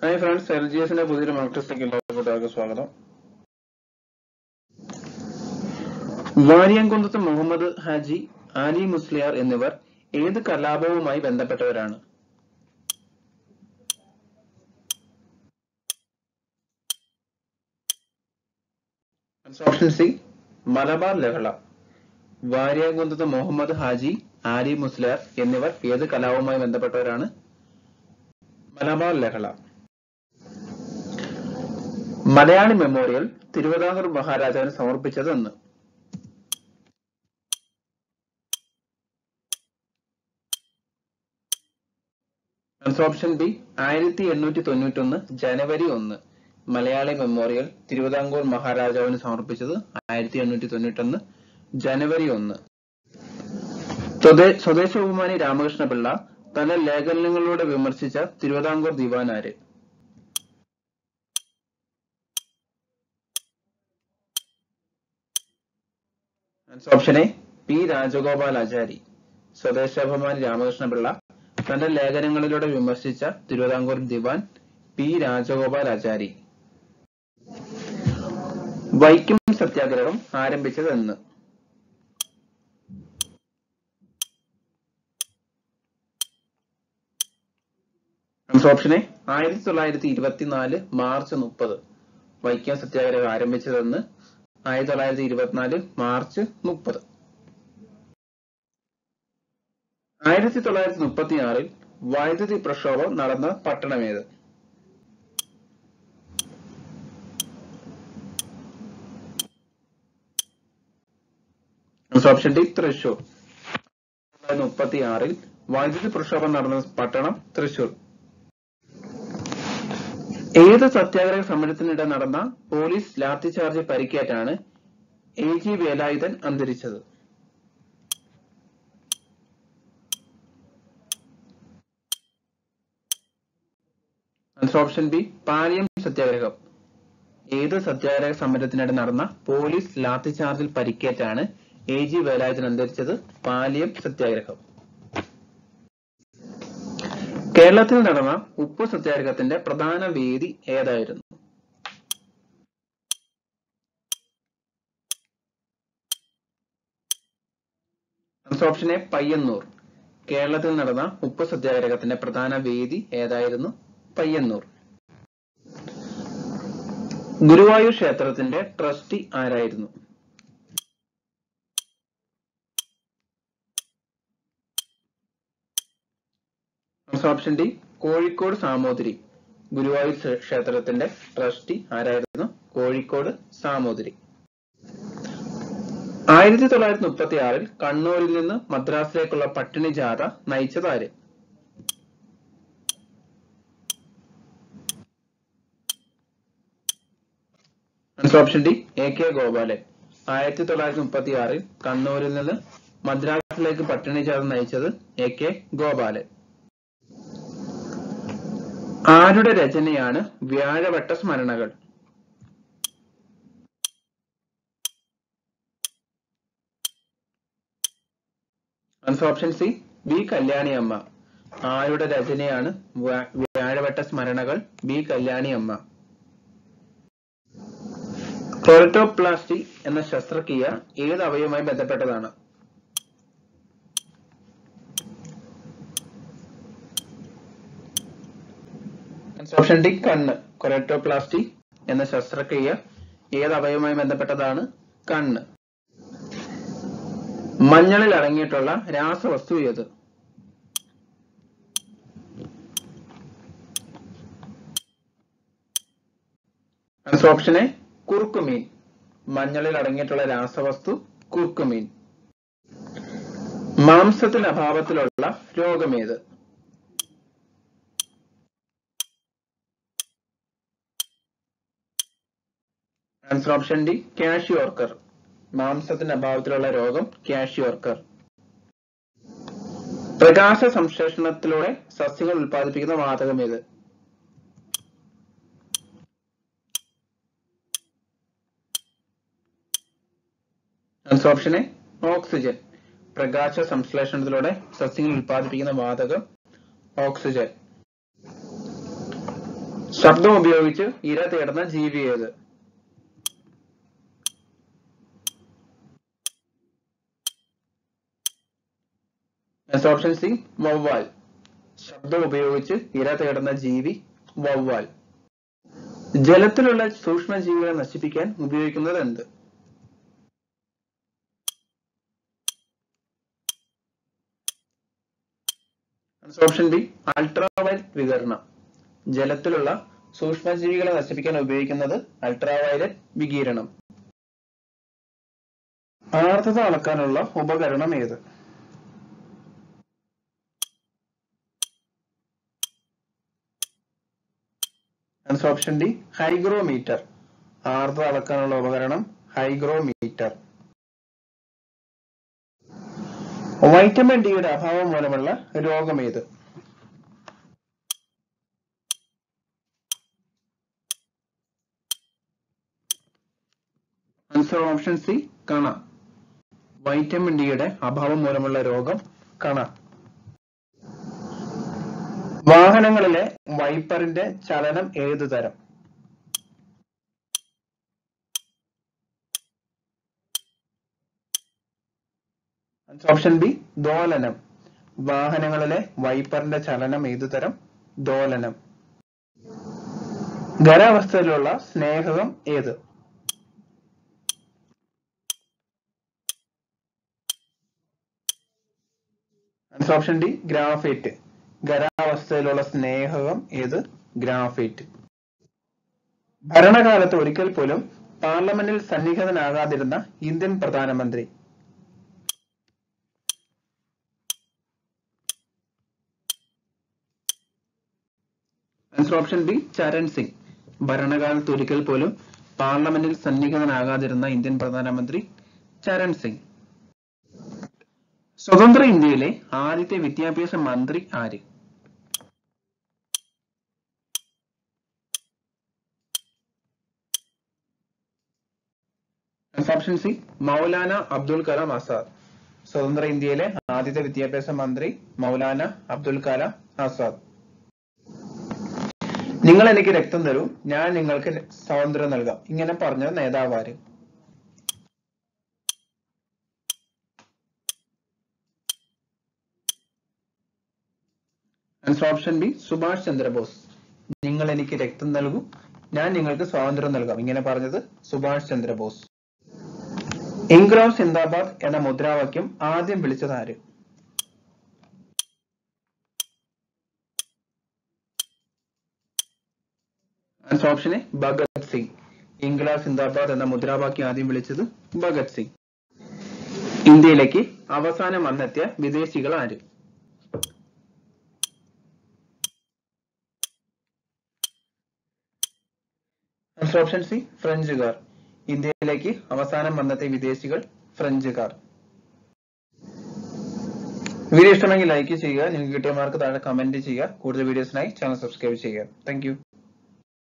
hi friends L G എസിന്റെ പുതിയൊരു mock ടെസ്റ്റിലേക്ക് എല്ലാ കൂട്ടുകാർക്കും സ്വാഗതം വാരിയംകുന്നത്ത് മുഹമ്മദ് ഹാജി ആലി മുസ്ലിയാർ എന്നിവർ ഏത് കലാപവുമായി ബന്ധപ്പെട്ടവരാണ് ഓപ്ഷൻ സി മലബാർ ലഹള വാരിയംകുന്നത്ത് മുഹമ്മദ് ഹാജി ആലി മുസ്ലിയാർ എന്നിവർ ഏത് കലാപവുമായി ബന്ധപ്പെട്ടവരാണ് മലബാർ ലഹള മലയാളി മെമ്മോറിയൽ തിരുവിതാംകൂർ മഹാരാജാവിന് സമർപ്പിച്ചത് എന്ന് ഓപ്ഷൻ ബി ആയിരത്തി എണ്ണൂറ്റി തൊണ്ണൂറ്റി ഒന്ന് ജനുവരി ഒന്ന് മലയാളി മെമ്മോറിയൽ തിരുവിതാംകൂർ മഹാരാജാവിന് സമർപ്പിച്ചത് ആയിരത്തി എണ്ണൂറ്റി തൊണ്ണൂറ്റി ഒന്ന് ജനുവരി ഒന്ന് സ്വദേ- സ്വദേശാഭിമാനി രാമകൃഷ്ണപിള്ള തന്റെ ലേഖനങ്ങളിലൂടെ വിമർശിച്ച തിരുവിതാംകൂർ ദിവാൻ ആര് option A P Rajagopalachari Swadeshabhimani Ramakrishna Pillai തന്റെ ലേഖനങ്ങളിലൂടെ വിമർശിച്ച തിരുവിതാംകൂർ ദിവാൻ പി രാജഗോപാലാചാരി വൈക്കം സത്യാഗ്രഹം ആരംഭിച്ചത് എന്ന് ഓപ്ഷൻ എ ആയിരത്തി തൊള്ളായിരത്തി ഇരുപത്തിനാല് മാർച്ച് മുപ്പത് വൈക്കം സത്യാഗ്രഹം ആരംഭിച്ചതെന്ന് ആയിരത്തി തൊള്ളായിരത്തി ഇരുപത്തിനാല് മാർച്ച് മുപ്പത് ആയിരത്തി തൊള്ളായിരത്തി മുപ്പത്തി ആറിൽ വൈദ്യുതി പ്രക്ഷോഭം നടന്ന പട്ടണമേത് ഓപ്ഷൻ ഡി തൃശൂർ മുപ്പത്തി ആറിൽ വൈദ്യുതി പ്രക്ഷോഭം നടന്ന പട്ടണം തൃശൂർ ഏത് സത്യാഗ്രഹ സമരത്തിനിടെ നടന്ന പോലീസ് ലാത്തിചാർജ് പരിക്കേറ്റാണ് എ ജി വേലായുധൻ അന്തരിച്ചത് ഓപ്ഷൻ ബി പാലിയം സത്യാഗ്രഹം ഏത് സത്യാഗ്രഹ സമരത്തിനിടെ നടന്ന പോലീസ് ലാത്തിചാർജിൽ പരിക്കേറ്റാണ് എ ജി വേലായുധൻ അന്തരിച്ചത് പാലിയം സത്യാഗ്രഹം കേരളത്തിൽ നടന്ന ഉപ്പു സത്യാഗ്രഹത്തിന്റെ പ്രധാന വേദി ഏതായിരുന്നു ഓപ്ഷൻ എ പയ്യന്നൂർ കേരളത്തിൽ നടന്ന ഉപ്പു സത്യാഗ്രഹത്തിന്റെ പ്രധാന വേദി ഏതായിരുന്നു പയ്യന്നൂർ ഗുരുവായൂർ ക്ഷേത്രത്തിന്റെ ട്രസ്റ്റി ആരായിരുന്നു ഓപ്ഷൻ ഡി കോഴിക്കോട് സാമൂതിരി ഗുരുവായൂർ ക്ഷേ- ക്ഷേത്രത്തിന്റെ ട്രസ്റ്റി ആരായിരുന്നു കോഴിക്കോട് സാമൂതിരി ആയിരത്തി തൊള്ളായിരത്തി മുപ്പത്തി ആറിൽ കണ്ണൂരിൽ നിന്ന് മദ്രാസിലേക്കുള്ള പട്ടിണി ജാഥ നയിച്ചത് ആര് option D A K Gopalan ആയിരത്തി തൊള്ളായിരത്തി മുപ്പത്തി ആറിൽ കണ്ണൂരിൽ നിന്ന് മദ്രാസിലേക്ക് പട്ടിണി ജാഥ നയിച്ചത് എ കെ ഗോപാലൻ ആരുടെ രചനയാണ് വ്യാഴവട്ട സ്മരണകൾ ഓപ്ഷൻ സി ബി കല്യാണി അമ്മ ആരുടെ രചനയാണ് വ്യാ- വ്യാഴവട്ട സ്മരണകൾ ബി കല്യാണി അമ്മ കൊറട്ടോപ്ലാസ്റ്റി എന്ന ശസ്ത്രക്രിയ ഏത് അവയവുമായി ബന്ധപ്പെട്ടതാണ് ഓപ്ഷൻ ഡി കണ്ണ് കൊറട്ടോപ്ലാസ്റ്റി എന്ന ശസ്ത്രക്രിയ ഏത് അവയവുമായി ബന്ധപ്പെട്ടതാണ് കണ്ണ് മഞ്ഞളിൽ അടങ്ങിയിട്ടുള്ള രാസവസ്തു ഏത് ഓപ്ഷൻ എ കുറുക്കുമീൻ മഞ്ഞളിൽ അടങ്ങിയിട്ടുള്ള രാസവസ്തു കുറുക്കുമീൻ മാംസത്തിന് അഭാവത്തിലുള്ള രോഗമേത് ആൻസർ ഓപ്ഷൻ ഡി കാഷ്യോർക്കർ മാംസത്തിന്റെ അഭാവത്തിലുള്ള രോഗം കാഷ്യോർക്കർ പ്രകാശ സംശ്ലേഷണത്തിലൂടെ സസ്യങ്ങൾ ഉൽപ്പാദിപ്പിക്കുന്ന വാതകം ഏത് ആൻസർ ഓപ്ഷൻ എ ഓക്സിജൻ പ്രകാശ സംശ്ലേഷണത്തിലൂടെ സസ്യങ്ങൾ ഉൽപ്പാദിപ്പിക്കുന്ന വാതകം ഓക്സിജൻ ശബ്ദം ഉപയോഗിച്ച് ഇര തേടുന്ന ജീവി ഏത് ഓപ്ഷൻ സി വവ്വാൽ ശബ്ദം ഉപയോഗിച്ച് ഇര തേടുന്ന ജീവി വവ്വാൽ ജലത്തിലുള്ള സൂക്ഷ്മജീവികളെ നശിപ്പിക്കാൻ ഉപയോഗിക്കുന്നത് എന്ത് ഓപ്ഷൻ ബി അൾട്രാവയലറ്റ് വികിരണം ജലത്തിലുള്ള സൂക്ഷ്മജീവികളെ നശിപ്പിക്കാൻ ഉപയോഗിക്കുന്നത് അൾട്രാവയലറ്റ് വികിരണം ആർദ്രത അളക്കാനുള്ള ഉപകരണം ഏത് ആൻസർ ഓപ്ഷൻ ഡി ഹൈഗ്രോമീറ്റർ ആർദ്രത അളക്കാനുള്ള ഉപകരണം ഹൈഗ്രോമീറ്റർ വൈറ്റമിൻ ഡിയുടെ അഭാവം മൂലമുള്ള രോഗം ഏത് ആൻസർ ഓപ്ഷൻ സി കണ വൈറ്റമിൻ ഡിയുടെ അഭാവം മൂലമുള്ള രോഗം കണ വാഹനങ്ങളിലെ വൈപ്പറിന്റെ ചലനം ഏതു തരം ഓപ്ഷൻ ബി ദോലനം വാഹനങ്ങളിലെ വൈപ്പറിന്റെ ചലനം ഏതു തരം ദോലനം ഖരാവസ്ഥയിലുള്ള സ്നേഹകം ഏത് ഓപ്ഷൻ ഡി ഗ്രാഫൈറ്റ് ഖരാവസ്ഥയിലുള്ള സ്നേഹകം ഏത് ഗ്രാഫൈറ്റ് ഭരണകാലത്ത് ഒരിക്കൽ പോലും പാർലമെന്റിൽ സന്നിഹിതനാകാതിരുന്ന ഇന്ത്യൻ പ്രധാനമന്ത്രി answer option B Charan Singh ഭരണകാലത്ത് ഒരിക്കൽ പോലും പാർലമെന്റിൽ സന്നിഹിതനാകാതിരുന്ന ഇന്ത്യൻ പ്രധാനമന്ത്രി ചരൺ സിംഗ് സ്വതന്ത്ര ഇന്ത്യയിലെ ആദ്യത്തെ വിദ്യാഭ്യാസ മന്ത്രി ആര് ഓപ്ഷൻ സി മൗലാന അബ്ദുൽ കലാം ആസാദ് സ്വതന്ത്ര ഇന്ത്യയിലെ ആദ്യത്തെ വിദ്യാഭ്യാസ മന്ത്രി മൗലാന അബ്ദുൽ കലാം ആസാദ് നിങ്ങൾ എനിക്ക് രക്തം തരൂ ഞാൻ നിങ്ങൾക്ക് സ്വാതന്ത്ര്യം നൽകാം ഇങ്ങനെ പറഞ്ഞ നേതാവ് ആര് answer option B Subhash Chandra Bose നിങ്ങൾ എനിക്ക് രക്തം നൽകൂ ഞാൻ നിങ്ങൾക്ക് സ്വാതന്ത്ര്യം നൽകാം ഇങ്ങനെ പറഞ്ഞത് സുഭാഷ് ചന്ദ്രബോസ് ഇൻഗ്രാം സിന്ദാബാദ് എന്ന മുദ്രാവാക്യം ആദ്യം വിളിച്ചത് ആര് answer option A Bhagat Singh ഇൻഗ്ലാബ് സിന്ദാബാദ് എന്ന മുദ്രാവാക്യം ആദ്യം വിളിച്ചത് ഭഗത് സിംഗ് ഇന്ത്യയിലേക്ക് അവസാനം വന്നെത്തിയ വിദേശികൾ ആര് ആൻസർ ഓപ്ഷൻ സി ഫ്രഞ്ചുകാർ ഇന്ത്യയിലേക്ക് അവസാനം വന്നെത്തിയ വിദേശികൾ ഫ്രഞ്ചുകാർ വീഡിയോ ഇഷ്ടമെങ്കിൽ ലൈക്ക് ചെയ്യുക നിങ്ങൾക്ക് കിട്ടിയ മാർക്ക് താഴെ കമന്റ് ചെയ്യുക കൂടുതൽ വീഡിയോസിനായി ചാനൽ സബ്സ്ക്രൈബ് ചെയ്യുക താങ്ക്